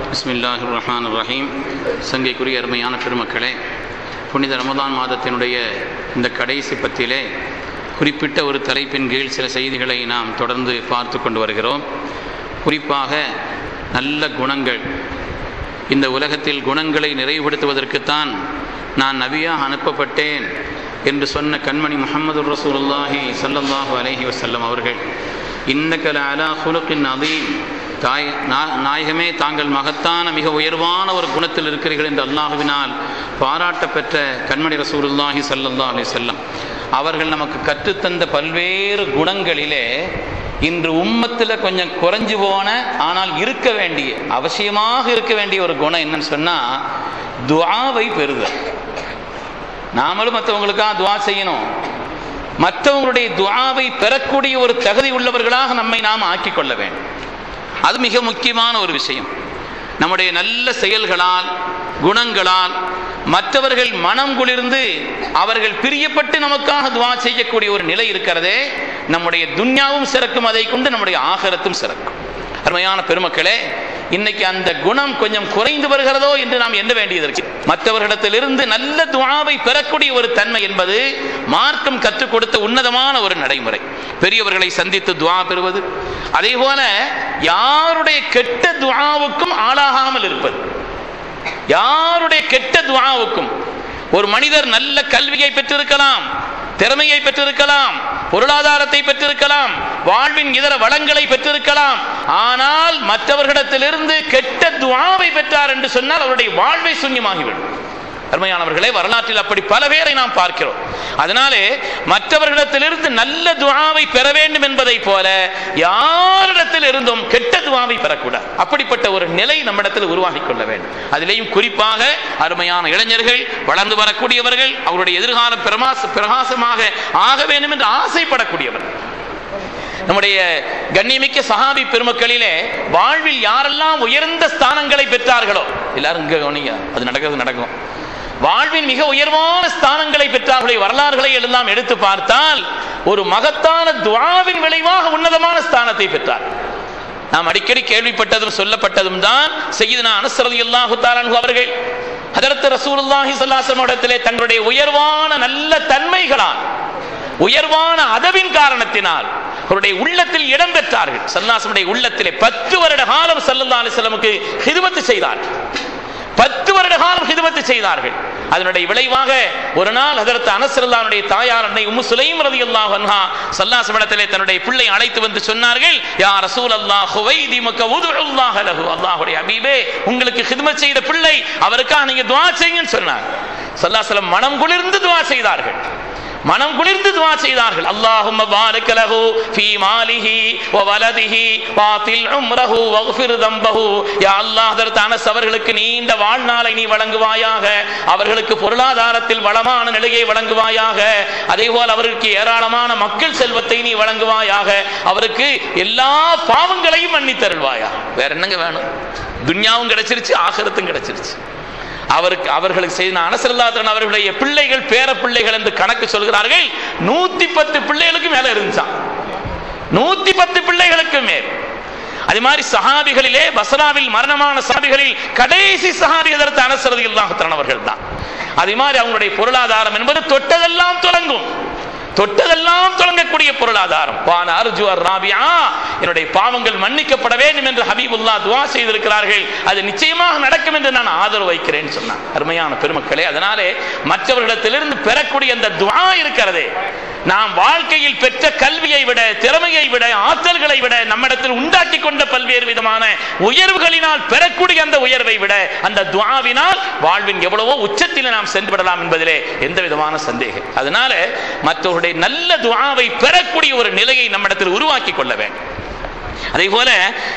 பிஸ்மில்லாஹ் ரஹ்மான் ரஹீம் சங்கைக்குரிய அருமையான பெருமக்களே புனித ரமதான் மாதத்தினுடைய இந்த கடைசி பத்திலே குறிப்பிட்ட ஒரு தலைப்பின் கீழ் சில செய்திகளை நாம் தொடர்ந்து பார்த்து கொண்டு வருகிறோம் குறிப்பாக நல்ல குணங்கள் இந்த உலகத்தில் குணங்களை நிறைவுபடுத்துவதற்குத்தான் நான் நபியாக அனுப்பப்பட்டேன் என்று சொன்ன கண்மணி முகமது ரசூலுல்லாஹி ஸல்லல்லாஹு அலைஹி வஸல்லம் அவர்கள் இன்னக்கல அலா ஹுலுக்கின் அதீம் தாய் நா- நாயகமே தாங்கள் மகத்தான மிக உயர்வான ஒரு குணத்தில் இருக்கிறீர்கள் என்று அல்லாஹுவினால் பாராட்ட பெற்ற கண்மணி ரசூலுல்லாஹி ஸல்லல்லாஹு அலைஹி வஸல்லம் அவர்கள் நமக்கு கற்றுத்தந்த பல்வேறு குணங்களிலே இன்று உம்மத்தில் கொஞ்சம் குறைஞ்சு போன ஆனால் இருக்க வேண்டிய அவசியமாக இருக்க வேண்டிய ஒரு குணம் என்னன்னு சொன்னால் துஆவை பெறுதல் நாமளும் மற்றவங்களுக்காக துஆ செய்யணும் மற்றவங்களுடைய துஆவை பெறக்கூடிய ஒரு தகுதி உள்ளவர்களாக நம்மை நாம் ஆக்கிக் கொள்ள வேண்டும் அது மிக முக்கியமான ஒரு விஷயம் நம்முடைய நல்ல செயல்களால் குணங்களால் மற்றவர்கள் மனம் குளிர்ந்து அவர்கள் பிரியப்பட்டு நமக்காக துவா செய்யக்கூடிய ஒரு நிலை இருக்கிறதே நம்முடைய துன்யாவும் சிறக்கும் அதை கொண்டு நம்முடைய ஆகரத்தும் சிறக்கும் அருமையான பெருமக்களே இன்னைக்கு அந்த குணம் கொஞ்சம் குறைந்து வருகிறதோ என்று நாம் எண்ண வேண்டியது இருக்கு மற்றவர்களிடத்திலிருந்து நல்ல துவாவை பெறக்கூடிய ஒரு தன்மை என்பது மார்க்கம் கற்றுக் கொடுத்த உன்னதமான ஒரு நடைமுறை பெரியவர்களை சந்தித்து துவா பெறுவது அதே போல யாருடைய கெட்ட துவாவுக்கும் ஆளாகாமல் இருப்பது யாருடைய கெட்ட துவாவுக்கும் ஒரு மனிதர் நல்ல கல்வியை பெற்றிருக்கலாம் திறமையை பெற்றிருக்கலாம் பொருளாதாரத்தை பெற்றிருக்கலாம் வாழ்வின் இதர வளங்களை பெற்றிருக்கலாம் ஆனால் மற்றவர்களிடத்திலிருந்து கெட்ட துவாவை பெற்றார் என்று சொன்னால் அவருடைய வாழ்வை சூன்யமாகிவிடும் அருமையானவர்களே வரலாற்றில் அப்படி பல பேரை நாம் பார்க்கிறோம் அதனாலே மற்றவர்களிடத்திலிருந்து நல்ல துவாவை பெற வேண்டும் என்பதை போல யாரிடத்தில் இருந்தும் கெட்ட துவாவை பெறக்கூடாது அப்படிப்பட்ட ஒரு நிலை நம்மிடத்தில் உருவாகி கொள்ள வேண்டும் அதிலேயும் குறிப்பாக அருமையான இளைஞர்கள் வளர்ந்து வரக்கூடியவர்கள் அவருடைய எதிர்காலம் பிரமாச பிரகாசமாக ஆக வேண்டும் என்று ஆசைப்படக்கூடியவர்கள் நம்முடைய கண்ணியமிக்க சஹாபி பெருமக்களிலே வாழ்வில் யாரெல்லாம் உயர்ந்த ஸ்தானங்களை பெற்றார்களோ எல்லாரும் இங்க கவனிங்க அது நடக்கிறது நடக்கும் வாழ்வின் மிக உயர்வான ஸ்தானங்களை பெற்றார்களுடைய வரலாறுகளை எல்லாம் எடுத்து பார்த்தால் ஒரு மகத்தான துவாவின் விளைவாக உன்னதமான ஸ்தானத்தை பெற்றார் நாம் அடிக்கடி கேள்விப்பட்டதும் சொல்லப்பட்டதும் தான் செய்யுதுனா அனுசரதி அல்லாஹு தாலான்ஹு அவர்கள் ஹதரத் ரசூலுல்லாஹி ஸல்லல்லாஹு இடத்திலே தங்களுடைய உயர்வான நல்ல தன்மைகளால் உயர்வான அதவின் காரணத்தினால் அவருடைய உள்ளத்தில் இடம் பெற்றார்கள் சல்லாசனுடைய உள்ளத்திலே பத்து வருட காலம் சல்லல்லா அலிஸ்லமுக்கு ஹிதுமத்து செய்தார்கள் பத்து வருட காலம் ஹிதுமத்து செய்தார்கள் அதனுடைய விளைவாக ஒரு நாள் ஹதரத் அனசரல்லானுடைய தாயார் அன்னை உம்மு சுலைம் ரலியல்லாஹு அன்ஹா சல்லாசமிடத்திலே தன்னுடைய பிள்ளை அழைத்து வந்து சொன்னார்கள் யா ரசூல் அல்லாஹ் ஹுவைதி மக்க உதுல்லாஹ் லஹு அல்லாஹ்வுடைய ஹபீபே உங்களுக்கு ஹிதுமத் செய்த பிள்ளை அவருக்காக நீங்க துஆ செய்யுங்கன்னு சொன்னார் சல்லாசலம் மனம் குளிர்ந்து துஆ செய்தார்கள் மனம் குளிர்ந்து துவா செய்தார்கள் அல்லாஹும்ம பாரிக் லஹு ஃபீ மாலிஹி வ வலதிஹி வாத்தில் உம்ரஹு வக்ஃபிர் தம்பஹு யா அல்லாஹ் ஹதரத் அனஸ் அவர்களுக்கு நீண்ட வாழ்நாளை நீ வழங்குவாயாக அவர்களுக்கு பொருளாதாரத்தில் வளமான நிலையை வழங்குவாயாக அதேபோல் அவருக்கு ஏராளமான மக்கள் செல்வத்தை நீ வழங்குவாயாக அவருக்கு எல்லா பாவங்களையும் மன்னித்தருள்வாயா வேற என்னங்க வேணும் துன்யாவும் கிடைச்சிருச்சு ஆகரத்தும் கிடைச்சிருச்சு அவருக்கு அவர்களுக்கு செய்த அனசரல்லாத்தன் அவர்களுடைய பிள்ளைகள் பேர பிள்ளைகள் என்று கணக்கு சொல்கிறார்கள் நூத்தி பத்து பிள்ளைகளுக்கு மேல இருந்துச்சான் நூத்தி பத்து பிள்ளைகளுக்கு மேல் அதே மாதிரி சஹாபிகளிலே பசராவில் மரணமான சஹாபிகளில் கடைசி சஹாபி எதிர்த்து அனசரதி இல்லாஹத்தன் அவர்கள் தான் அதே மாதிரி அவங்களுடைய பொருளாதாரம் என்பது தொட்டதெல்லாம் தொடங்கும் தொட்டதெல்லாம் தொடங்கக்கூடிய பொருளாதாரம் வான அர்ஜு அர் ராபியா என்னுடைய பாவங்கள் மன்னிக்கப்பட வேண்டும் என்று ஹபீபுல்லா துவா செய்திருக்கிறார்கள் அது நிச்சயமாக நடக்கும் என்று நான் ஆதரவு வைக்கிறேன் சொன்னான் அருமையான பெருமக்களே அதனாலே மற்றவர்களிடத்திலிருந்து பெறக்கூடிய அந்த துவா இருக்கிறதே நாம் வாழ்க்கையில் பெற்ற கல்வியை விட திறமையை விட ஆற்றல்களை விட நம்மிடத்தில் உண்டாக்கி கொண்ட பல்வேறு விதமான உயர்வுகளினால் பெறக்கூடிய அந்த உயர்வை விட அந்த துவாவினால் வாழ்வின் எவ்வளவோ உச்சத்தில் நாம் சென்று விடலாம் என்பதிலே எந்த விதமான சந்தேகம் அதனால மற்றவருடைய நல்ல துவாவை பெறக்கூடிய ஒரு நிலையை நம்மிடத்தில் உருவாக்கி கொள்ள வேண்டும் அதே போல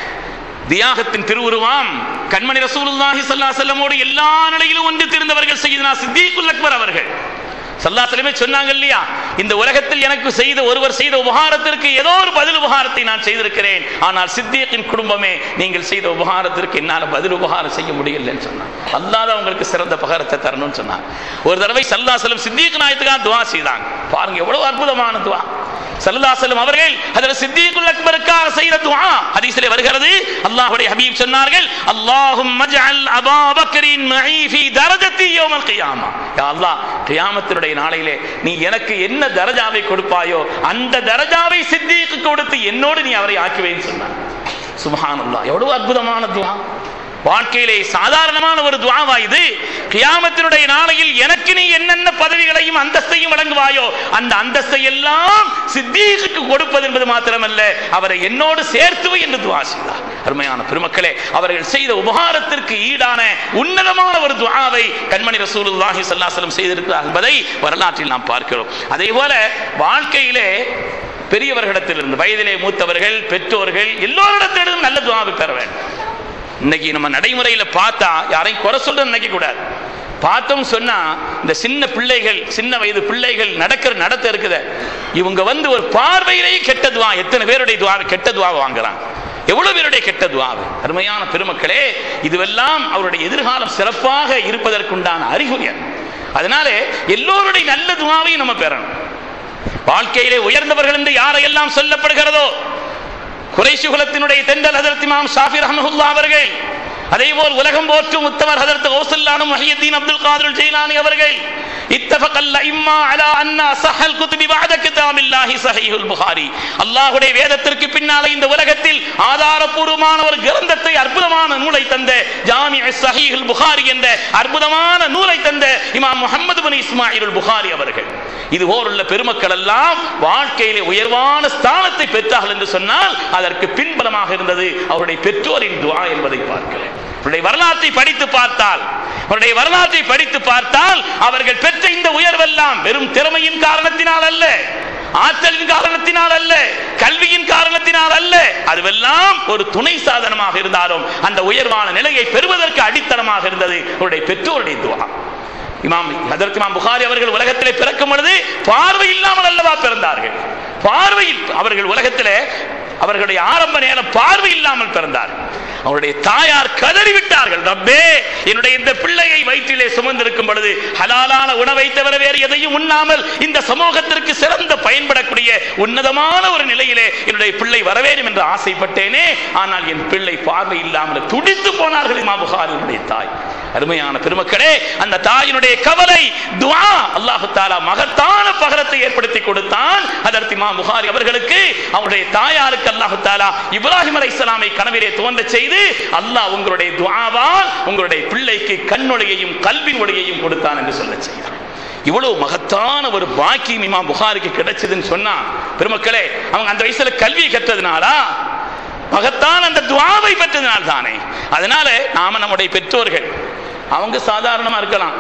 தியாகத்தின் திருவுருவாம் கண்மணி ரசூலுல்லாஹி ஸல்லல்லாஹு அலைஹி வஸல்லமோடு எல்லா நிலையிலும் ஒன்று திருந்தவர்கள் செய்தனா சித்திகுல் அக்பர் அவர்கள் சல்லாசலமே சொன்னாங்க இல்லையா இந்த உலகத்தில் எனக்கு செய்த ஒருவர் செய்த உபகாரத்திற்கு ஏதோ ஒரு பதில் உபகாரத்தை நான் செய்திருக்கிறேன் ஆனால் சித்தியத்தின் குடும்பமே நீங்கள் செய்த உபகாரத்திற்கு என்னால் பதில் உபகாரம் செய்ய முடியலன்னு சொன்னான் அல்லாத உங்களுக்கு சிறந்த பகாரத்தை தரணும்னு சொன்னான் ஒரு தடவை சல்லாசலம் சித்தியக் நாயத்துக்காக துவா செய்தாங்க பாருங்க எவ்வளவு அற்புதமான துவா சல்லல்லாஹு அவர்கள் ஹஜரத் சித்திகுல் அக்பருக்காக செய்த துஆ ஹதீஸிலே வருகிறது அல்லாஹ்வுடைய ஹபீப் சொன்னார்கள் அல்லாஹும் மஜ்அல் அபா பக்கரின் மஇ ஃபீ தரஜத்தி யௌமல் கியாமா யா அல்லாஹ் கியாமத்தினுடைய நாளையிலே நீ எனக்கு என்ன தரஜாவை கொடுப்பாயோ அந்த தரஜாவை சித்திக்கு கொடுத்து என்னோடு நீ அவரை ஆக்கி வைன்னு சொன்னார் சுப்ஹானல்லாஹ் எவ்வளவு அற்புதமான துஆ வாழ்க்கையிலே சாதாரணமான ஒரு துவாவா இது கியாமத்தினுடைய நாளையில் எனக்கு நீ என்னென்ன பதவிகளையும் அந்தஸ்தையும் வழங்குவாயோ அந்த அந்தஸ்தை எல்லாம் சித்தீகுக்கு கொடுப்பது என்பது மாத்திரமல்ல அவரை என்னோடு சேர்த்துவை என்று துவா செய்தார் அருமையான பெருமக்களே அவர்கள் செய்த உபகாரத்திற்கு ஈடான உன்னதமான ஒரு துவாவை கண்மணி ரசூலுல்லாஹி ஸல்லல்லாஹு செய்திருக்கிறார் என்பதை வரலாற்றில் நாம் பார்க்கிறோம் அதே போல வாழ்க்கையிலே பெரியவர்களிடத்திலிருந்து வயதிலே மூத்தவர்கள் பெற்றோர்கள் எல்லோரிடத்திலிருந்தும் நல்ல துவாவை பெற வேண்டும் இன்னைக்கு நம்ம நடைமுறையில் பார்த்தா யாரையும் குறை சொல்றது நினைக்க கூடாது பார்த்தோம் சொன்னா இந்த சின்ன பிள்ளைகள் சின்ன வயது பிள்ளைகள் நடக்கிற நடத்த இருக்குது இவங்க வந்து ஒரு பார்வையிலேயே கெட்ட துவா எத்தனை பேருடைய துவா கெட்ட துவா வாங்குறான் எவ்வளவு பேருடைய கெட்ட துவாவு அருமையான பெருமக்களே இதுவெல்லாம் அவருடைய எதிர்காலம் சிறப்பாக இருப்பதற்குண்டான அறிகுறி அது. அதனால எல்லோருடைய நல்ல துவாவையும் நம்ம பெறணும் வாழ்க்கையிலே உயர்ந்தவர்கள் என்று யாரையெல்லாம் சொல்லப்படுகிறதோ குறைஷி குலத்தினுடைய தென்றல் ஹதரத் இமாம் ஷாஃபி ரஹ்மஹுல்லா அவர்கள் அதேபோல் உலகம் போற்றும் உத்தவர் ஹதரத் கௌசல்லானு முஹியத்தீன் அப்துல் காதிர் ஜெயிலானி அவர்கள் اتفق الأئمة على أن أصح الكتب بعد كتاب الله صحيح البخاري அல்லாஹ்வுடைய வேதத்திற்கு பின்னால இந்த உலகத்தில் ஆதாரபூர்வமான ஒரு கிரந்தத்தை அற்புதமான நூலை தந்த ஜாமி சஹீஹுல் புகாரி என்ற அற்புதமான நூலை தந்த இமாம் முஹம்மது பின் இஸ்மாயில் புகாரி அவர்கள் இது போலுள்ள பெருமக்கள் எல்லாம் வாழ்க்கையிலே உயர்வான ஸ்தானத்தை பெற்றார்கள் என்று சொன்னால் அதற்கு பின்பலமாக இருந்தது அவருடைய பெற்றோரின் துவா என்பதை பார்க்கிறேன் அவருடைய வரலாற்றை படித்து பார்த்தால் அவருடைய வரலாற்றை படித்து பார்த்தால் அவர்கள் பெற்ற இந்த உயர்வெல்லாம் வெறும் திறமையின் காரணத்தினால் அல்ல ஆற்றலின் காரணத்தினால் அல்ல கல்வியின் காரணத்தினால் அல்ல அதுவெல்லாம் ஒரு துணை சாதனமாக இருந்தாலும் அந்த உயர்வான நிலையை பெறுவதற்கு அடித்தளமாக இருந்தது அவருடைய பெற்றோருடைய துவா இமாம் அதற்கு இமாம் புகாரி அவர்கள் உலகத்திலே பிறக்கும் பொழுது பார்வை இல்லாமல் அல்லவா பிறந்தார்கள் பார்வையில் அவர்கள் உலகத்திலே அவர்களுடைய ஆரம்ப நேரம் பார்வை இல்லாமல் பிறந்தார்கள் அவருடைய தாயார் கதறி விட்டார்கள் ரப்பே என்னுடைய இந்த பிள்ளையை வயிற்றிலே சுமந்திருக்கும் பொழுது ஹலாலான உணவை தவிர வேறு எதையும் உண்ணாமல் இந்த சமூகத்திற்கு சிறந்த பயன்படக்கூடிய உன்னதமான ஒரு நிலையிலே என்னுடைய பிள்ளை வர வேண்டும் என்று ஆசைப்பட்டேனே ஆனால் என் பிள்ளை பார்வை இல்லாமல் துடித்து போனார்கள் இமாம் புகாரினுடைய தாய் அருமையான பெருமக்களே அந்த தாயினுடைய கவலை துவா அல்லாஹு தாலா மகத்தான பகரத்தை ஏற்படுத்தி கொடுத்தான் அதற்கு இமாம் புகாரி அவர்களுக்கு அவருடைய தாயாருக்கு அல்லாஹு தாலா இப்ராஹிம் அலைஹிஸ்ஸலாமை கனவிலே தோன்ற செய்து அல்லாஹ் உங்களுடைய துஆவால் உங்களுடைய பிள்ளைக்கு கண்ணொளியையும் கல்வின் ஒளியையும் கொடுத்தான் என்று சொல்ல செய்தார் இவ்வளவு மகத்தான ஒரு பாக்கியம் இமாம் புகாரிக்கு கிடைச்சதுன்னு சொன்னா பெருமக்களே அவங்க அந்த வயசுல கல்வியை கற்றதுனாலா மகத்தான் அந்த துவாவை பெற்றதுனால் தானே அதனால நாம நம்முடைய பெற்றோர்கள் அவங்க சாதாரணமா இருக்கலாம்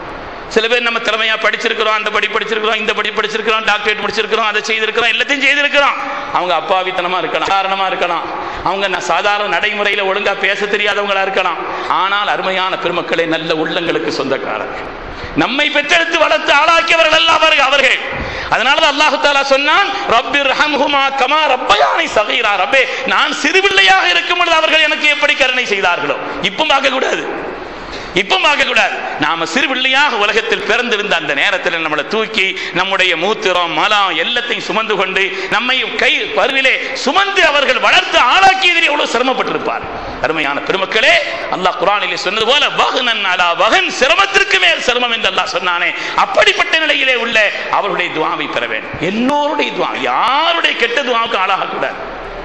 சில பேர் நம்ம திறமையா படிச்சிருக்கிறோம் அந்த படி படிச்சிருக்கிறோம் இந்த படி படிச்சிருக்கிறோம் டாக்டரேட் முடிச்சிருக்கிறோம் அதை செய்திருக்கிறோம் எல்லாத்தையும் செய்திருக்கிறோம் அவங்க அப்பாவித்தனமா இருக்கலாம் காரணமா இருக்கலாம் அவங்க ந- சாதாரண நடைமுறையில ஒழுங்கா பேச தெரியாதவங்களா இருக்கலாம் ஆனால் அருமையான பெருமக்களே நல்ல உள்ளங்களுக்கு சொந்தக்காரர்கள் நம்மை பெற்றெடுத்து வளர்த்து ஆளாக்கியவர்கள் அல்ல அவர்கள் அவர்கள் அதனால தான் அல்லாஹு தாலா சொன்னான் ரப்பிர் ரஹம்ஹுமா கமா ரப்பயானி சகீரா ரப்பே நான் சிறுபிள்ளையாக இருக்கும் பொழுது அவர்கள் எனக்கு எப்படி கருணை செய்தார்களோ இப்போ பார்க்க கூடாது இப்போ பார்க்க கூடாது நாம சிறு பிள்ளையாக உலகத்தில் பிறந்திருந்த அந்த நேரத்தில் நம்மளை தூக்கி நம்முடைய மூத்திரம் மலம் எல்லாத்தையும் சுமந்து கொண்டு நம்மை கை பருவிலே சுமந்து அவர்கள் வளர்த்து ஆளாக்கியதில் எவ்வளவு சிரமப்பட்டிருப்பார் அருமையான பெருமக்களே அல்லாஹ் குரானிலே சொன்னது போல வகுனன் அலா வகன் சிரமத்திற்கு மேல் சிரமம் என்று அல்லாஹ் சொன்னானே அப்படிப்பட்ட நிலையிலே உள்ள அவருடைய துவாவை பெற வேண்டும் எல்லோருடைய துவா யாருடைய கெட்ட துவாவுக்கு ஆளாகக்கூடாது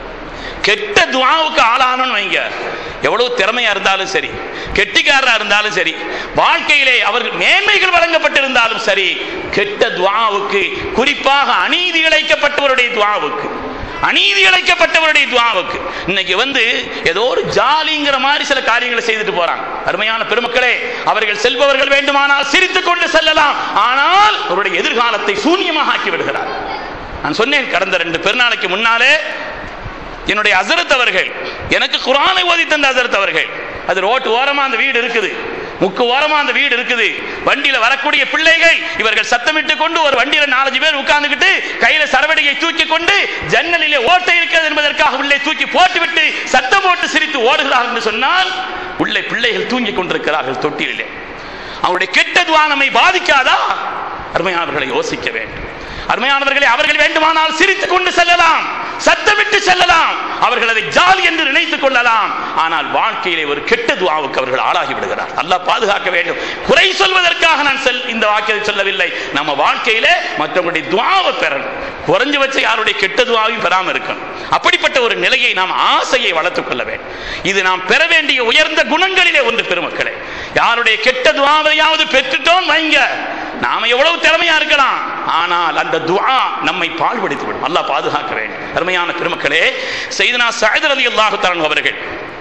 கெட்ட துவாவுக்கு ஆளானோன்னு வைங்க எவ்வளவு திறமையா இருந்தாலும் சரி கெட்டிக்காரரா இருந்தாலும் சரி வாழ்க்கையிலே அவர்கள் மேன்மைகள் வழங்கப்பட்டிருந்தாலும் சரி கெட்ட துவாவுக்கு குறிப்பாக அநீதி இழைக்கப்பட்டவருடைய துவாவுக்கு அநீதி இழைக்கப்பட்டவருடைய துவாவுக்கு இன்னைக்கு வந்து ஏதோ ஒரு ஜாலிங்கிற மாதிரி சில காரியங்களை செய்துட்டு போறாங்க அருமையான பெருமக்களே அவர்கள் செல்பவர்கள் வேண்டுமானால் சிரித்துக் கொண்டு செல்லலாம் ஆனால் அவருடைய எதிர்காலத்தை சூன்யமாக ஆக்கி விடுகிறார் நான் சொன்னேன் கடந்த ரெண்டு பெருநாளைக்கு முன்னாலே என்னுடைய அசரத் அவர்கள் எனக்கு குரானை ஓதி தந்த அசரத் அவர்கள் அது ரோட்டு ஓரமா அந்த வீடு இருக்குது முக்கு ஓரமா அந்த வீடு இருக்குது வண்டியில வரக்கூடிய பிள்ளைகள் இவர்கள் சத்தமிட்டு கொண்டு ஒரு வண்டியில நாலஞ்சு பேர் உட்கார்ந்துகிட்டு கையில சரவடியை தூக்கி கொண்டு ஜன்னலிலே ஓட்டை இருக்கிறது என்பதற்காக உள்ளே தூக்கி போட்டுவிட்டு சத்தம் போட்டு சிரித்து ஓடுகிறார்கள் என்று சொன்னால் உள்ளே பிள்ளைகள் தூங்கி கொண்டிருக்கிறார்கள் தொட்டிலே அவருடைய கெட்ட துவா நம்மை பாதிக்காதா அருமையானவர்களை யோசிக்க வேண்டும் அருமையானவர்களே அவர்கள் வேண்டுமானால் சிரித்துக் கொண்டு செல்லலாம் சத்தமிட்டு செல்லலாம் அவர்கள் அதை ஜாலி என்று நினைத்துக் கொள்ளலாம் ஆனால் வாழ்க்கையிலே ஒரு கெட்ட துவாவுக்கு அவர்கள் ஆளாகி விடுகிறார் அல்லாஹ் பாதுகாக்க வேண்டும் குறை சொல்வதற்காக நான் செல் இந்த வாக்கியத்தை சொல்லவில்லை நம்ம வாழ்க்கையிலே மற்றவங்களுடைய துவாவை பெறணும் குறைஞ்சு வச்சு யாருடைய கெட்ட துவாவையும் பெறாம இருக்கணும் அப்படிப்பட்ட ஒரு நிலையை நாம் ஆசையை வளர்த்துக் கொள்ள வேண்டும் இது நாம் பெற வேண்டிய உயர்ந்த குணங்களிலே ஒன்று பெருமக்களே யாருடைய கெட்ட துவாவையாவது பெற்றுட்டோம் வைங்க நாம எவ்வளவு திறமையா இருக்கலாம் ஆனால் அந்த துஆ நம்மை பாழ்படுத்தி விடும் அல்லாஹ் பாதுகாக்க வேண்டும் அருமையான பெருமக்களே செய்தனா சஹித் அலி அல்லாஹு அவர்கள்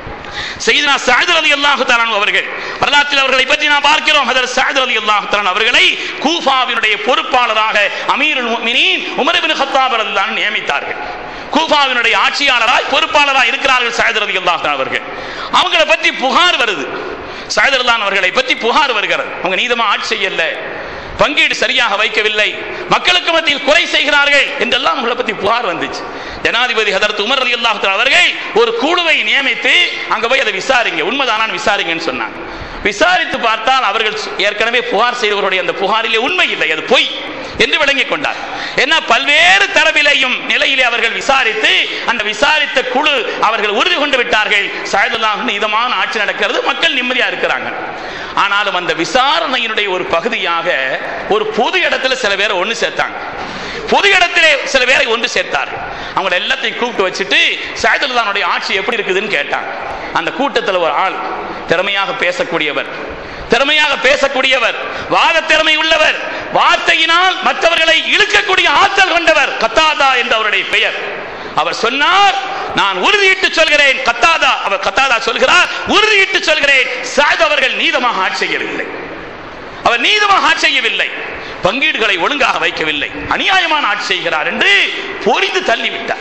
செய்தனா சஹித் அலி அல்லாஹு அவர்கள் வரலாற்றில் அவர்களை பற்றி நாம் பார்க்கிறோம் ஹதரத் சஹித் அலி அல்லாஹு அவர்களை கூஃபாவினுடைய பொறுப்பாளராக அமீருல் முஃமினீன் உமர் இப்னு கத்தாப் ரலியல்லாஹு அன்ஹு நியமித்தார்கள் கூஃபாவினுடைய ஆட்சியாளராய் பொறுப்பாளராய் இருக்கிறார்கள் சஹித் அலி அல்லாஹு அவர்கள் அவங்கள பற்றி புகார் வருது சஹித் அல்லான் அவர்களை பற்றி புகார் வருகிறது அவங்க நீதமா ஆட்சி செய்யல பங்கீடு சரியாக வைக்கவில்லை மக்களுக்கு மத்தியில் குறை செய்கிறார்கள் என்றெல்லாம் அவங்களை பற்றி புகார் வந்துச்சு ஜனாதிபதி ஹதரத் உமர் அலி அல்லாஹ் அவர்கள் ஒரு குழுவை நியமித்து அங்க போய் அதை விசாரிங்க உண்மைதானான்னு விசாரிங்கன்னு சொன்னாங்க விசாரித்து பார்த்தால் அவர்கள் ஏற்கனவே புகார் செய்தவருடைய அந்த புகாரிலே உண்மை இல்லை அது பொய் என்று விளங்கிக் கொண்டார் என்ன பல்வேறு தரவிலையும் நிலையிலே அவர்கள் விசாரித்து அந்த விசாரித்த குழு அவர்கள் உறுதி கொண்டு விட்டார்கள் சாயதுல்லாஹ் இதமான ஆட்சி நடக்கிறது மக்கள் நிம்மதியா இருக்கிறாங்க ஆனாலும் அந்த விசாரணையினுடைய ஒரு பகுதியாக ஒரு பொது இடத்துல சில பேரை ஒன்று சேர்த்தாங்க பொது இடத்திலே சில பேரை ஒன்று சேர்த்தார்கள் அவங்கள எல்லாத்தையும் கூப்பிட்டு வச்சுட்டு சாயதுல்லானுடைய ஆட்சி எப்படி இருக்குதுன்னு கேட்டாங்க அந்த கூட்டத்தில் ஒரு ஆள் திறமையாக பேசக்கூடியவர் திறமையாக பேசக்கூடியவர் வாத திறமை உள்ளவர் வார்த்தையினால் மற்றவர்களை இழுக்கக்கூடிய ஆற்றல் கொண்டவர் கத்தாதா என்று அவருடைய பெயர் அவர் சொன்னார் நான் உறுதியிட்டு சொல்கிறேன் கத்தாதா அவர் கத்தாதா சொல்கிறார் உறுதியிட்டு சொல்கிறேன் சாத் அவர்கள் நீதமாக ஆட்சி செய்யவில்லை அவர் நீதமாக ஆட்சி செய்யவில்லை பங்கீடுகளை ஒழுங்காக வைக்கவில்லை அநியாயமான ஆட்சி செய்கிறார் என்று பொறிந்து தள்ளிவிட்டார்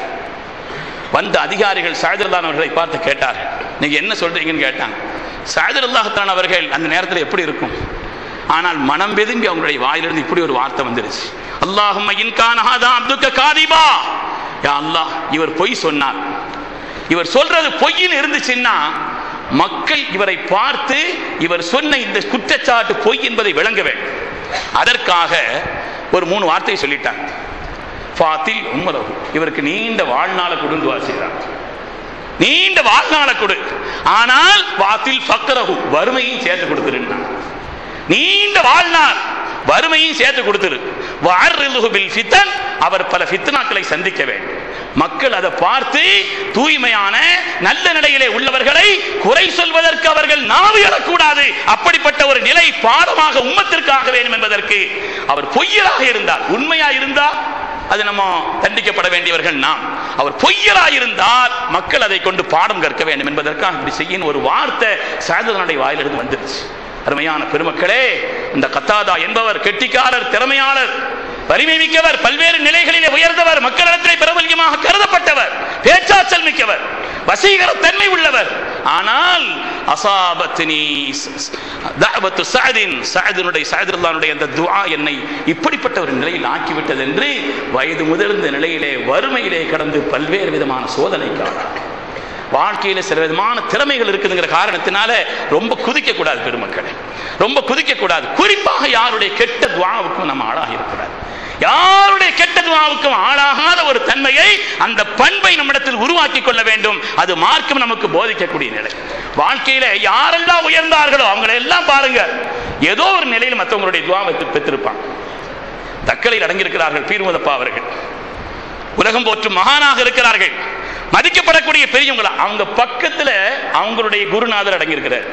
வந்த அதிகாரிகள் சாயதர்தான் அவர்களை பார்த்து கேட்டார்கள் நீங்க என்ன சொல்றீங்கன்னு கேட்டாங்க சாயதர் அல்லாஹத்தான் அவர்கள் அந்த நேரத்தில் எப்படி இருக்கும் ஆனால் மனம் பெதுங்கி அவங்களுடைய வாயிலிருந்து இப்படி ஒரு வார்த்தை வந்துருச்சு அல்லாஹும்ம இன்கான் ஹாதா அப்துக்க காதிபா யா அல்லாஹ் இவர் பொய் சொன்னார் இவர் சொல்றது பொய்யில் இருந்துச்சுன்னா மக்கள் இவரை பார்த்து இவர் சொன்ன இந்த குற்றச்சாட்டு பொய் என்பதை விளங்க வேண்டும் அதற்காக ஒரு மூணு வார்த்தையை சொல்லிட்டாங்க ஃபாத்தில் உம்மரகு இவருக்கு நீண்ட வாழ்நாள கொடுந்து வாசிக்கிறார் நீண்ட வாழ்நாள கொடு ஆனால் வாத்தில் ஃபக்கரகு வறுமையும் சேர்த்து கொடுத்துருந்தான் நீண்ட வாழ்நாள் வறுமையும் சேர்த்து கொடுத்துரு வாரிலுகு பில் ஃபித்தன் அவர் பல ஃபித்னாக்களை சந்திக்க வேண்டும் மக்கள் அதை பார்த்து தூய்மையான நல்ல நிலையிலே உள்ளவர்களை குறை சொல்வதற்கு அவர்கள் நாவு எழக்கூடாது அப்படிப்பட்ட ஒரு நிலை பாடமாக உம்மத்திற்காக வேண்டும் என்பதற்கு அவர் பொய்யராக இருந்தார் உண்மையா இருந்தால் அது நம்ம தண்டிக்கப்பட வேண்டியவர்கள் நாம் அவர் பொய்யரா இருந்தால் மக்கள் அதை கொண்டு பாடம் கற்க வேண்டும் என்பதற்காக இப்படி செய்யும் ஒரு வார்த்தை சாதனுடைய வாயிலிருந்து வந்துருச்சு அருமையான பெருமக்களே இந்த கத்தாதா என்பவர் கெட்டிக்காரர் திறமையாளர் வலிமை மிக்கவர் பல்வேறு நிலைகளிலே உயர்ந்தவர் மக்களிடத்திலே பிரபல்யமாக கருதப்பட்டவர் பேச்சாற்றல் மிக்கவர் வசீகர தன்மை உள்ளவர் ஆனால் அசாபத்தினி தாவத்து சாதின் சாதினுடைய சாதிருல்லானுடைய அந்த துஆ என்னை இப்படிப்பட்ட ஒரு நிலையில் ஆக்கிவிட்டது என்று வயது முதிர்ந்த நிலையிலே வறுமையிலே கடந்து பல்வேறு விதமான சோதனைக்காக வாழ்க்கையில சில விதமான திறமைகள் இருக்குதுங்கிற காரணத்தினால ரொம்ப குதிக்க கூடாது பெருமக்களே ரொம்ப குதிக்க கூடாது குறிப்பாக யாருடைய கெட்ட துவாவுக்கும் நம்ம ஆளாகி இருக்கக்கூடாது யாருடைய கெட்ட துவாவுக்கும் ஆளாகாத ஒரு தன்மையை அந்த பண்பை நம்மிடத்தில் உருவாக்கி கொள்ள வேண்டும் அது மார்க்கம் நமக்கு போதிக்கக்கூடிய நிலை வாழ்க்கையில யாரெல்லாம் உயர்ந்தார்களோ அவங்களை எல்லாம் பாருங்க ஏதோ ஒரு நிலையில் மற்றவங்களுடைய துவாவை பெற்றிருப்பாங்க தக்கலையில் அடங்கியிருக்கிறார்கள் பீர்முதப்பா அவர்கள் உலகம் போற்றும் மகானாக இருக்கிறார்கள் மதிக்கப்படக்கூடிய பெரியவங்களா அவங்க பக்கத்துல அவங்களுடைய குருநாதர் அடங்கியிருக்கிறார்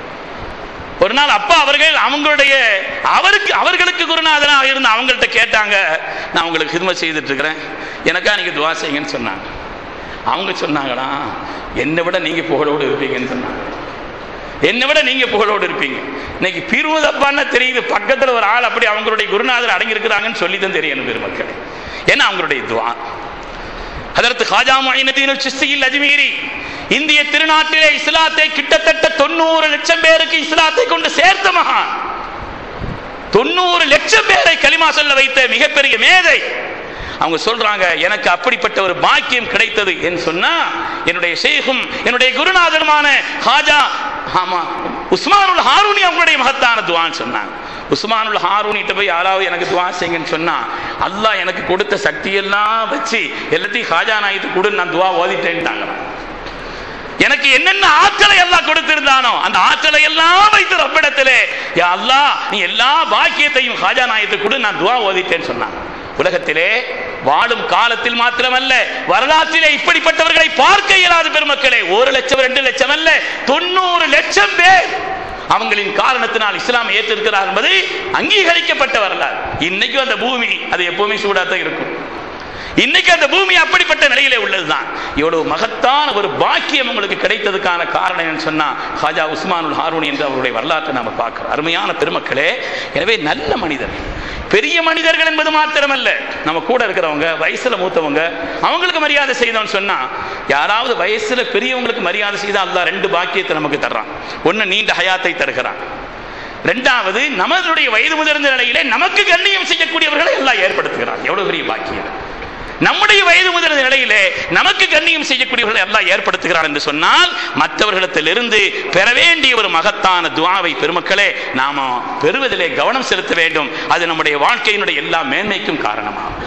ஒரு நாள் அப்பா அவர்கள் அவங்களுடைய அவருக்கு அவர்களுக்கு குருநாதராக இருந்து அவங்கள்ட்ட கேட்டாங்க நான் உங்களுக்கு ஹிதமத் செய்துட்டு இருக்கிறேன் எனக்கா நீங்க துவா செய்யுங்கன்னு சொன்னாங்க அவங்க சொன்னாங்களா என்னை விட நீங்க புகழோடு இருப்பீங்கன்னு சொன்னாங்க என்னை விட நீங்க புகழோடு இருப்பீங்க இன்னைக்கு பிரிவுதப்பான்னு தெரியுது பக்கத்துல ஒரு ஆள் அப்படி அவங்களுடைய குருநாதர் அடங்கி இருக்கிறாங்கன்னு சொல்லி தான் தெரியணும் பெருமக்கள் ஏன்னா அவங்களுடைய துவா அதற்கு ஹாஜா மொயினதீன் சிஸ்தியில் அஜ்மீரி இந்திய திருநாட்டிலே இஸ்லாத்தை கிட்டத்தட்ட தொண்ணூறு லட்சம் பேருக்கு இஸ்லாத்தை கொண்டு சேர்த்த மகான் தொண்ணூறு லட்சம் பேரை களிமா சொல்ல வைத்த மிகப்பெரிய மேதை அவங்க சொல்றாங்க எனக்கு அப்படிப்பட்ட ஒரு பாக்கியம் கிடைத்தது என்று சொன்னா என்னுடைய ஷேகும் என்னுடைய குருநாதருமான ஹாஜா ஆமா உஸ்மானுல் ஹாரூனி அவங்களுடைய மகத்தான துவான்னு சொன்னாங்க உஸ்மானுல் ஹாரூனிட்ட போய் யாராவது எனக்கு துவா செய்யுங்கன்னு சொன்னா அல்லாஹ் எனக்கு கொடுத்த சக்தியெல்லாம் வச்சு எல்லாத்தையும் ஹாஜா நாயத்து கொடு நான் துவா ஓதிட்டேன்ட்டாங்களாம் எனக்கு என்னென்ன ஆற்றலை எல்லாம் கொடுத்திருந்தானோ அந்த ஆற்றலை எல்லாம் வைத்து ரப்பிடத்திலே யா அல்லாஹ் நீ எல்லா பாக்கியத்தையும் ஹாஜா நாயத்துக்கு கொடு நான் துவா ஓதிட்டேன்னு சொன்னான் உலகத்திலே வாழும் காலத்தில் மாத்திரமல்ல வரலாற்றிலே இப்படிப்பட்டவர்களை பார்க்க இயலாத பெருமக்களே ஒரு லட்சம் ரெண்டு லட்சம் அல்ல தொண்ணூறு லட்சம் பேர் அவங்களின் காரணத்தினால் இஸ்லாம் ஏற்றிருக்கிறார் என்பது அங்கீகரிக்கப்பட்ட வரலாறு இன்னைக்கும் அந்த பூமி அது எப்பவுமே சூடாத்தான் இருக்கும் இன்னைக்கு அந்த பூமி அப்படிப்பட்ட நிலையிலே உள்ளதுதான் இவ்வளவு மகத்தான ஒரு பாக்கியம் உங்களுக்கு கிடைத்ததுக்கான காரணம் என்னன்னு சொன்னா ஹாஜா உஸ்மானுல் ஹாரூனி என்று அவருடைய வரலாற்றை நாம பார்க்கிறோம் அருமையான பெருமக்களே எனவே நல்ல மனிதர் பெரிய மனிதர்கள் என்பது மாத்திரமல்ல நம்ம கூட இருக்கிறவங்க வயசுல மூத்தவங்க அவங்களுக்கு மரியாதை செய்தோம்னு சொன்னா யாராவது வயசுல பெரியவங்களுக்கு மரியாதை செய்தா அல்லாஹ் ரெண்டு பாக்கியத்தை நமக்கு தர்றான் ஒன்னு நீண்ட ஹயாத்தை தருகிறான் ரெண்டாவது நமதுடைய வயது முதிர்ந்த நிலையிலே நமக்கு கண்ணியம் செய்யக்கூடியவர்களை எல்லாம் ஏற்படுத்துகிறான் எவ்வளவு பெரிய பாக்கியம் நம்முடைய வயது முதிர்ந்த நிலையிலே நமக்கு கண்ணியம் செய்யக்கூடியவர்களை எல்லாம் ஏற்படுத்துகிறார் என்று சொன்னால் மற்றவர்களிடத்திலிருந்து பெற வேண்டிய ஒரு மகத்தான துவாவை பெருமக்களே நாம பெறுவதிலே கவனம் செலுத்த வேண்டும் அது நம்முடைய வாழ்க்கையினுடைய எல்லா மேன்மைக்கும் காரணமாகும்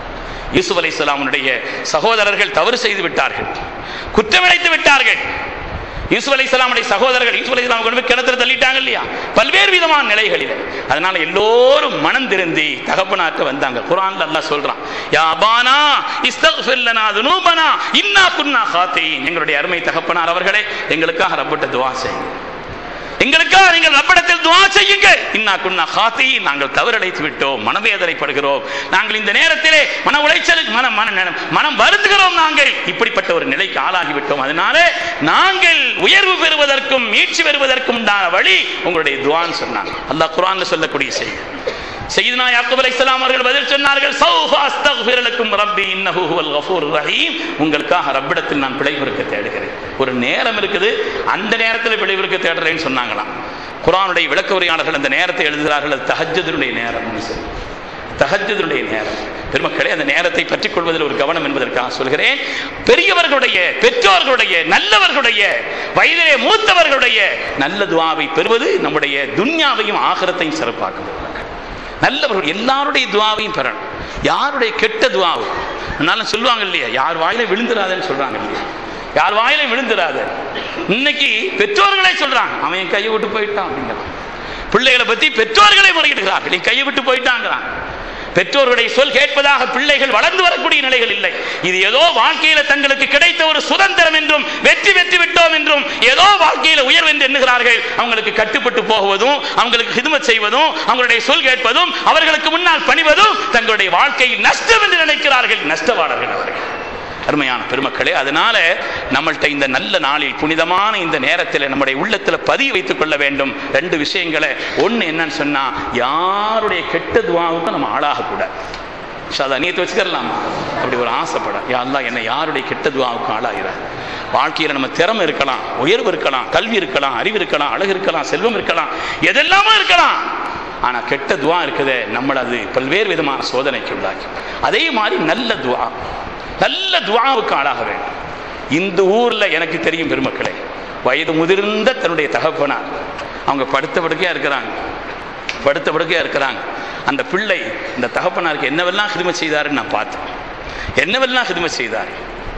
யூசுப் அலை சகோதரர்கள் தவறு செய்து விட்டார்கள் குற்றமிழைத்து விட்டார்கள் யூசுப் அலை இஸ்லாமுடைய சகோதரர்கள் யூசுப் அலை இஸ்லாம் கொண்டு போய் கிணத்துல தள்ளிட்டாங்க இல்லையா பல்வேறு விதமான நிலைகளில் அதனால எல்லோரும் மனம் திருந்தி தகப்பனாக்க வந்தாங்க குரான்ல அல்லாஹ் சொல்றான் யா அபானா இஸ்தக்ஃபிர் லனா துனூபனா இன்னா குன்னா காத்தீன் எங்களுடைய அருமை தகப்பனார் அவர்களே எங்களுக்காக ரப்பிட்ட துஆ செய்யுங்க எங்களுக்காக நீங்கள் ரப்பிடத்தில் துவா செய்யுங்க இன்னா குன்னா காத்தி நாங்கள் தவறடைத்து விட்டோம் மனவேதனைப்படுகிறோம் நாங்கள் இந்த நேரத்திலே மன உளைச்சல் மன மன மனம் வருந்துகிறோம் நாங்கள் இப்படிப்பட்ட ஒரு நிலைக்கு ஆளாகி விட்டோம் அதனால நாங்கள் உயர்வு பெறுவதற்கும் மீட்சி பெறுவதற்கும் உண்டான வழி உங்களுடைய துவான்னு சொன்னாங்க அல்லாஹ் குர்ஆன்ல சொல்லக்கூடிய செய்தி சையதுனா யாக்கூப் அலைஹிஸ்ஸலாம் அவர்கள் பதில் சொன்னார்கள் சௌஃப அஸ்தக்ஃபிரு லக்கும் ரப்பி இன்னஹு ஹுவல் கஃபூருர் ரஹீம் உங்களுக்காக ரப்பிடத்தில் நான் பிழை பொறுக்க தேடுகிறேன் ஒரு நேரம் இருக்குது அந்த நேரத்தில் பிழை பொறுக்க தேடுறேன்னு சொன்னாங்களாம் குர்ஆனுடைய விளக்க உரையாளர்கள் அந்த நேரத்தை எழுதுகிறார்கள் அது தஹஜ்ஜுடைய நேரம் சொல்லி தஹஜ்ஜுடைய நேரம் பெருமக்களே அந்த நேரத்தை பற்றிக் கொள்வதில் ஒரு கவனம் என்பதற்காக சொல்கிறேன் பெரியவர்களுடைய பெற்றோர்களுடைய நல்லவர்களுடைய வயதிலே மூத்தவர்களுடைய நல்ல துவாவை பெறுவது நம்முடைய துன்யாவையும் ஆகரத்தையும் சிறப்பாக்கும் நல்லவர்கள் எல்லாருடைய துவாவையும் பெறணும் யாருடைய கெட்ட துவாவும் அதனால சொல்லுவாங்க இல்லையா யார் வாயில விழுந்துடாதன்னு சொல்றாங்க இல்லையா யார் வாயில விழுந்துடாத இன்னைக்கு பெற்றோர்களே சொல்றாங்க அவன் என் கையை விட்டு போயிட்டான் அப்படிங்கிறான் பிள்ளைகளை பத்தி பெற்றோர்களே முறையிடுகிறார்கள் என் கையை விட்டு போயிட்டாங்கிறான் பெற்றோர்களுடைய சொல் கேட்பதாக பிள்ளைகள் வளர்ந்து வரக்கூடிய நிலைகள் இல்லை இது ஏதோ வாழ்க்கையில தங்களுக்கு கிடைத்த ஒரு சுதந்திரம் என்றும் வெற்றி வெற்றி விட்டோம் என்றும் ஏதோ வாழ்க்கையில உயர்வு என்று எண்ணுகிறார்கள் அவங்களுக்கு கட்டுப்பட்டு போகுவதும் அவங்களுக்கு ஹிதுமத் செய்வதும் அவங்களுடைய சொல் கேட்பதும் அவர்களுக்கு முன்னால் பணிவதும் தங்களுடைய வாழ்க்கையில் நஷ்டம் என்று நினைக்கிறார்கள் நஷ்டவாளர்கள் அவர்கள் அருமையான பெருமக்களே அதனால நம்மள்கிட்ட இந்த நல்ல நாளில் புனிதமான இந்த நேரத்தில் நம்முடைய உள்ளத்தில் பதிய வைத்துக் கொள்ள வேண்டும் ரெண்டு விஷயங்களை ஒன்று என்னன்னு சொன்னா யாருடைய கெட்ட துவாவுக்கும் நம்ம ஆளாகக்கூடாது ஷாதா நீத்து வச்சுக்கலாம் அப்படி ஒரு ஆசைப்பட யாரெல்லாம் என்னை யாருடைய கெட்ட துவாவுக்கும் ஆளாகிறார் வாழ்க்கையில் நம்ம திறமை இருக்கலாம் உயர்வு இருக்கலாம் கல்வி இருக்கலாம் அறிவு இருக்கலாம் அழகு இருக்கலாம் செல்வம் இருக்கலாம் எதெல்லாமோ இருக்கலாம் ஆனால் கெட்ட துவா இருக்குதே நம்மளை அது பல்வேறு விதமான சோதனைக்கு உள்ளாக்கி அதே மாதிரி நல்ல துவா நல்ல துவாவுக்கு ஆளாக வேண்டும் இந்த ஊர்ல எனக்கு தெரியும் பெருமக்களே வயது முதிர்ந்த தன்னுடைய தகப்பனார் அவங்க படுத்த படுக்கையா இருக்கிறாங்க படுத்த படுக்கையா இருக்கிறாங்க அந்த பிள்ளை இந்த தகப்பனாருக்கு என்னவெல்லாம் ஹிதுமை செய்தாருன்னு நான் பார்த்தேன் என்னவெல்லாம் ஹிதுமை செய்தார்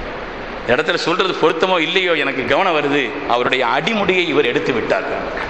இடத்துல சொல்றது பொருத்தமோ இல்லையோ எனக்கு கவனம் வருது அவருடைய அடிமுடியை இவர் எடுத்து விட்டார்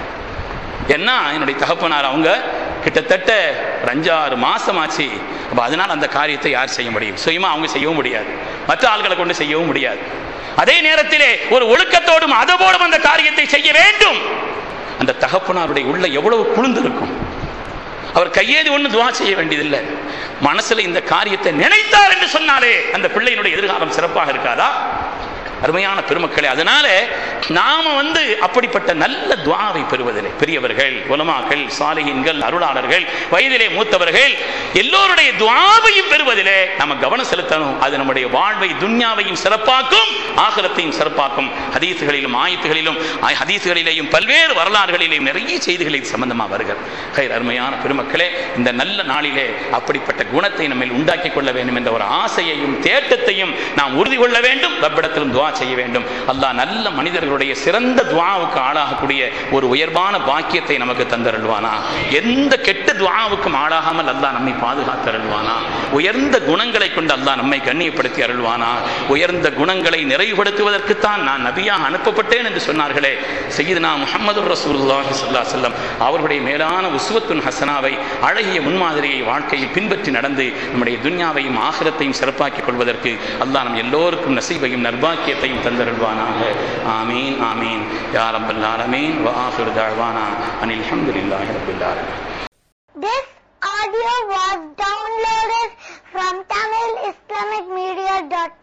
ஏன்னா என்னுடைய தகப்பனார் அவங்க கிட்டத்தட்ட ஒரு அஞ்சாறு மாசம் ஆச்சு அப்போ அதனால் அந்த காரியத்தை யார் செய்ய முடியும் சுயமா அவங்க செய்யவும் முடியாது மற்ற ஆள்களை கொண்டு செய்யவும் முடியாது அதே நேரத்திலே ஒரு ஒழுக்கத்தோடும் அதவோடும் அந்த காரியத்தை செய்ய வேண்டும் அந்த தகப்பனாருடைய உள்ள எவ்வளவு குளிர்ந்திருக்கும் அவர் கையேதி ஒன்று துவா செய்ய வேண்டியதில்லை மனசுல இந்த காரியத்தை நினைத்தார் என்று சொன்னாலே அந்த பிள்ளையினுடைய எதிர்காலம் சிறப்பாக இருக்காதா அருமையான பெருமக்களே அதனால நாம வந்து அப்படிப்பட்ட நல்ல துவாவை பெறுவதில்லை பெரியவர்கள் உலமாக்கள் சாலையின்கள் அருளாளர்கள் வயதிலே மூத்தவர்கள் எல்லோருடைய துவாவையும் பெறுவதிலே நம்ம கவனம் செலுத்தணும் அது நம்முடைய வாழ்வை துன்யாவையும் சிறப்பாக்கும் ஆகலத்தையும் சிறப்பாக்கும் ஹதீசுகளிலும் ஆயத்துகளிலும் ஹதீசுகளிலேயும் பல்வேறு வரலாறுகளிலேயும் நிறைய செய்திகளில் சம்பந்தமாக வருகிறது கயிறு அருமையான பெருமக்களே இந்த நல்ல நாளிலே அப்படிப்பட்ட குணத்தை நம்ம உண்டாக்கி கொள்ள வேண்டும் என்ற ஒரு ஆசையையும் தேட்டத்தையும் நாம் உறுதி கொள்ள வேண்டும் ரப்பிடத்திலும் துவா செய்ய வேண்டும் அல்லாஹ் நல்ல மனிதர்களுடைய சிறந்த துவாவுக்கு ஆளாகக்கூடிய ஒரு உயர்வான பாக்கியத்தை நமக்கு தந்தருள்வானா எந்த கெட்ட துவாவுக்கும் ஆளாகாமல் அல்லாஹ் நம்மை பாதுகாத்தருள்வானா உயர்ந்த குணங்களை கொண்டு அல்லாஹ் நம்மை கண்ணியப்படுத்தி அருள்வானா உயர்ந்த குணங்களை நிறைவுபடுத்துவதற்குத்தான் நான் நபியாக அனுப்பப்பட்டேன் என்று சொன்னார்களே சையீதுனா முஹம்மது ரசூலுல்லாஹி ஸல்லல்லாஹு அலைஹி வஸல்லம் அவருடைய மேலான உஸ்வத்துன் ஹசனாவை அழகிய முன்மாதிரியை வாழ்க்கையில் பின்பற்றி நடந்து நம்முடைய துன்யாவையும் ஆகிரத்தையும் சிறப்பாக்கிக் கொள்வதற்கு அல்லாஹ் நம் எல்லோருக்கும் நசீபையும் நர்பாக்கியத்தையும் தந்தருள்வானாக ஆமீன் ஆமீன் யா ரப்பல் ஆலமீன் வ ஆஃபிரு தஅவானா அனில் ஹம்துலில்லாஹி ரப்பில் ஆலமீன் This audio was downloaded from TamilIslamicMedia.com.